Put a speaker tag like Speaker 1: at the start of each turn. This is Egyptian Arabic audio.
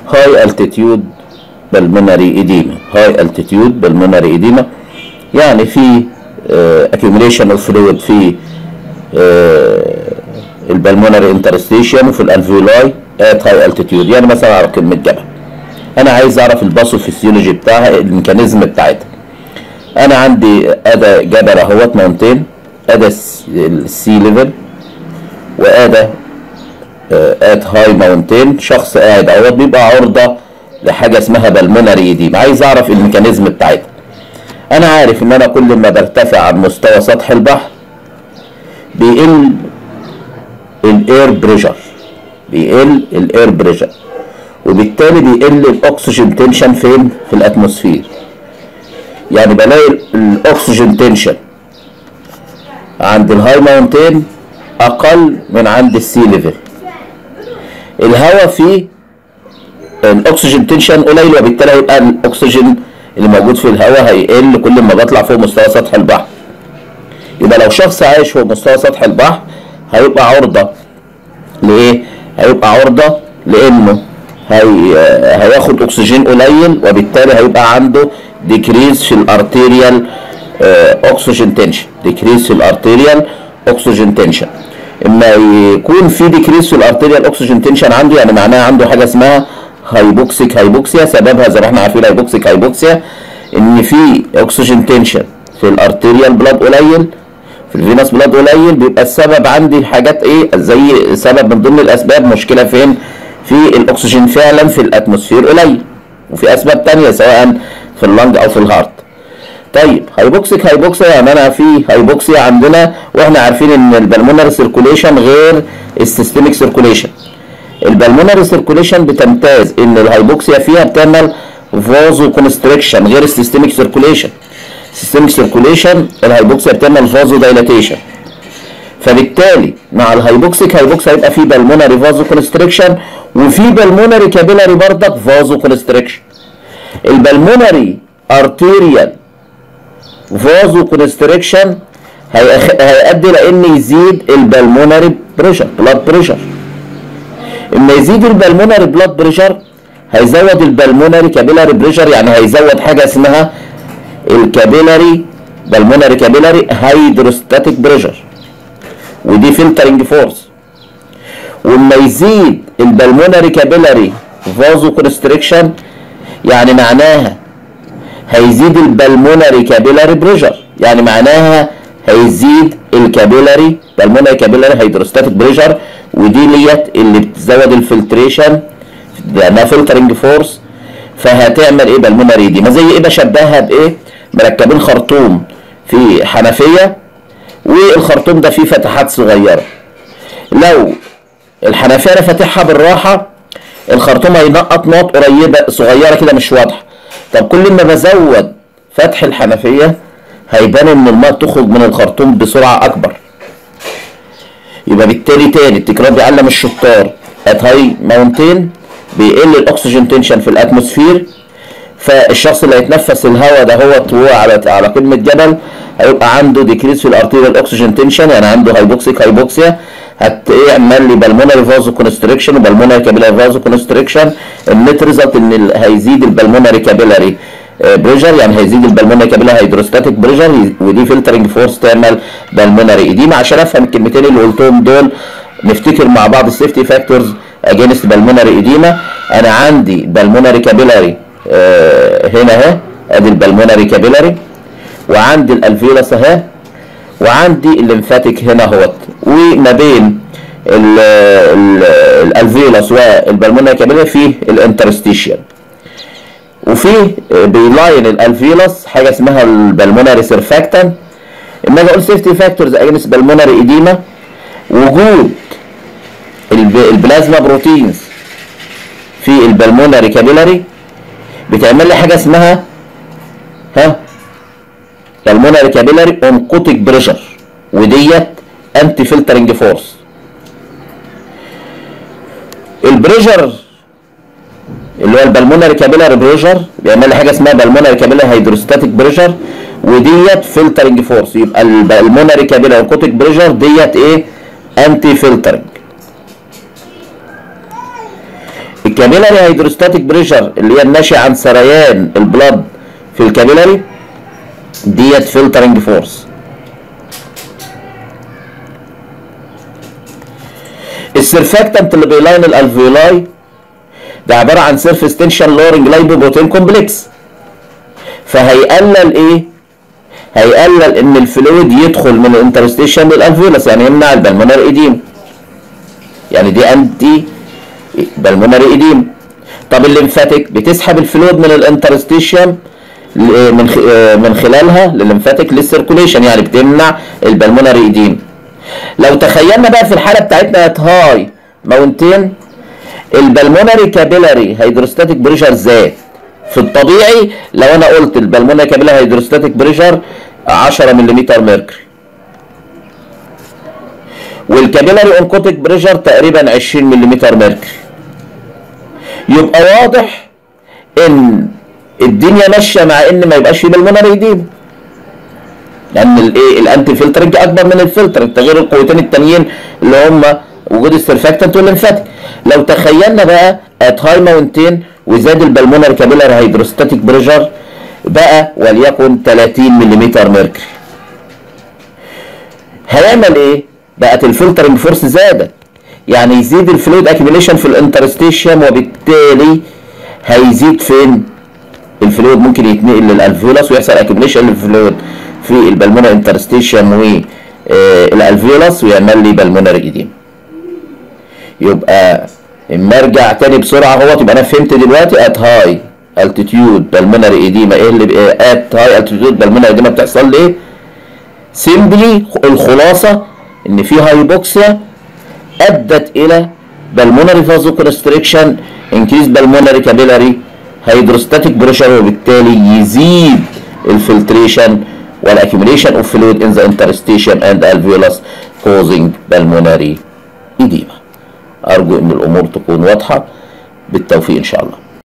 Speaker 1: هاي التيتيود بالمونري اديما هاي التيتيود بالمونري اديما يعني في accumulation اوف فلويد في البلمونري انترستيشن وفي الالفيولاي ات هاي التيتيود يعني مثلا على كلمه جبل انا عايز اعرف الباثوفيسيولوجي بتاعها الميكانيزم بتاعتها انا عندي ادى جبل اهوت ماونتين ادى السي ليفل وادى ات هاي ماونتين شخص قاعد اهوت بيبقى عرضه لحاجه اسمها بالمونري دي عايز اعرف الميكانيزم بتاعتها انا عارف ان انا كل ما برتفع عن مستوى سطح البحر بيقل الاير بريشر بيقل الاير بريشر وبالتالي بيقل الاكسجين تنشن فين في الاتموسفير يعني بلاقي الاكسجين تنشن عند الهاي ماونتين اقل من عند السي ليفل الهواء فيه الاكسجين تنشن قليل وبالتالي هيبقى الاكسجين اللي موجود في الهواء هيقل كل ما بطلع فوق مستوى سطح البحر يبقى لو شخص عايش فوق مستوى سطح البحر هيبقى عرضة لإيه؟ هيبقى عرضة لإنه هي هياخد أكسجين قليل وبالتالي هيبقى عنده ديكريز في الارتيريال أكسجين تنشن ديكريز في الارتيريال أكسجين تنشن اما يكون في ديكريز في الارتيريال أكسجين تنشن عنده يعني معناها عنده حاجة اسمها هايبوكسيك هايبوكسيا سببها زي ما احنا عارفين هايبوكسيك هايبوكسيا ان في اكسجين تنشن في الارتيريال بلاد قليل في الفينس بلاد قليل بيبقى السبب عندي حاجات ايه زي سبب من ضمن الاسباب مشكله فين في الاكسجين فعلا في الاتموسفير قليل وفي اسباب تانية سواء في اللنج او في الهارت طيب هايبوكسيك هايبوكسيا يعني انا في هايبوكسيا عندنا واحنا عارفين ان البلمونري سيركوليشن غير السيستميك سيركوليشن البلمونري سيركوليشن بتمتاز ان الهايبوكسيا فيها بتعمل فازو كونستريكشن غير السيستميك سيركوليشن السيستميك سيركوليشن الهايبوكسيا بتعمل فازو دايلاتيشن فبالتالي مع الهايبوكسيك هايبوكسيا هيبقى في بالمونري فازو كونستريكشن وفي بالمونري كابيلاري بردك فازو كونستريكشن البلمونري ارتيريال فازو كونستريكشن هيؤدي لان يزيد البلمونري بريشر بلاد بريشر اما يزيد البلمونري بلاد بريشر هيزود البلمونري كابيلاري بريشر يعني هيزود حاجه اسمها الكابيلاري بالمونري كابيلاري هيدروستاتيك بريشر ودي فلترنج فورس واما يزيد البلمونري كابيلاري فازو كونستريكشن يعني معناها هيزيد البلمونري كابيلاري بريشر يعني معناها هيزيد الكابيلاري بالمونري كابيلاري هيدروستاتيك بريشر ودي ديت اللي بتزود الفلتريشن لانها فلترنج فورس فهتعمل ايه بالمونري دي ما زي ايه بشبهها بايه مركبين خرطوم في حنفيه والخرطوم ده فيه فتحات صغيره لو الحنفيه انا فاتحها بالراحه الخرطوم هينقط نقط قريبه صغيره كده مش واضحه طب كل ما بزود فتح الحنفيه هيبان ان الماء تخرج من الخرطوم بسرعه اكبر يبقى بالتالي تاني التكرار بيعلم الشطار ات هاي ماونتين بيقل الاكسجين تنشن في الاتموسفير فالشخص اللي هيتنفس الهواء ده هو هو على على قمه جبل هيبقى عنده ديكريس في الارتيريال اوكسجين تنشن يعني عنده هايبوكسيك هايبوكسيا هتعمل لي بالمونري فازو كونستريكشن وبالمونري كابيلاري فازو كونستريكشن النت ريزلت ان هيزيد البالمونري كابيلاري بريشر يعني هيزيد البلمونري كابيلاري هيدروستاتيك بريشر ودي فلترنج فورس تعمل بالمونري ايديما عشان افهم الكلمتين اللي قلتهم دول نفتكر مع بعض السيفتي فاكتورز اجينست بالمونري ايديما انا عندي بالمونري كابيلاري آه هنا اهي ادي البلمونري كابيلاري وعندي الالفيولاس اهي وعندي الليمفاتيك هنا اهوت وما بين الالفيولاس والبلمونري كابيلاري فيه الانترستيشن وفي بيلاين الالفيولاس حاجه اسمها البلمونري سيرفاكتان اما اجي اقول سيفتي فاكتورز اجينست بالمونري ايديما وجود البلازما بروتينز في البلمونري كابيلاري بتعمل لي حاجه اسمها ها بالمونري كابيلاري اونكوتيك بريشر وديت انتي فلترنج فورس البريشر اللي هو البلمونري كابيلاري بريشر بيعمل لي حاجه اسمها بالمونري كابيلاري هيدروستاتيك بريشر وديت فلترنج فورس يبقى البلمونري كابيلاري اونكوتيك بريشر ديت ايه انتي فلترنج الكابيلاري هيدروستاتيك بريشر اللي هي الناشئه عن سريان البلد في الكابيلاري ديت فلترنج فورس السيرفاكتنت اللي بيلاين الالفيولاي ده عباره عن سيرفيس تنشن لورنج لايبوبروتين كومبلكس فهيقلل ايه هيقلل ان الفلويد يدخل من الانترستيشن للالفيولاس يعني يمنع البلمونر ايديم يعني دي انتي بالمونري ايديم طب الليمفاتيك بتسحب الفلويد من الانترستيشن من من خلالها للليمفاتيك للسيركوليشن يعني بتمنع البلمونري ايديم لو تخيلنا بقى في الحاله بتاعتنا هاي ماونتين البلمونري كابيلاري هيدروستاتيك بريشر زاد في الطبيعي لو انا قلت البلمونري كابيلاري هيدروستاتيك بريشر 10 ملم ميركوري والكابيلاري اونكوتيك بريشر تقريبا 20 ملم ميركوري يبقى واضح ان الدنيا ماشيه مع ان ما يبقاش في بالمونري ايديم لان الايه الانتي فلترنج اكبر من الفلترنج تغيير القوتين التانيين اللي هم وجود السرفاكتنت والليمفاتيك لو تخيلنا بقى ات هاي ماونتين وزاد البلمونري كابيلاري هيدروستاتيك بريشر بقى وليكن 30 ملم ميركوري هيعمل ايه؟ بقت الفلترنج فورس زادت يعني يزيد الفلويد اكيميليشن في الانترستيشن وبالتالي هيزيد فين؟ الفلويد ممكن يتنقل للالفيولاس ويحصل اكيميليشن للفلويد في البلمونر انترستيشن والالفيولاس ويعمل لي بالمونر ايديم يبقى اما ارجع تاني بسرعه اهوت يبقى انا فهمت دلوقتي ات هاي التيتيود بالمونر ايديما ايه اللي ات هاي التيتيود بالمونر ايديما بتحصل ليه؟ سيمبلي الخلاصه ان في هايبوكسيا ادت الى بالمونري فازو كونستريكشن انكريز بالمونري كابيلاري هيدروستاتيك بريشر وبالتالي يزيد الفلتريشن والاكيوميليشن اوف فلويد ان ذا انترستيشن اند الفيولس كوزنج بالمونري ايديما ارجو ان الامور تكون واضحه بالتوفيق ان شاء الله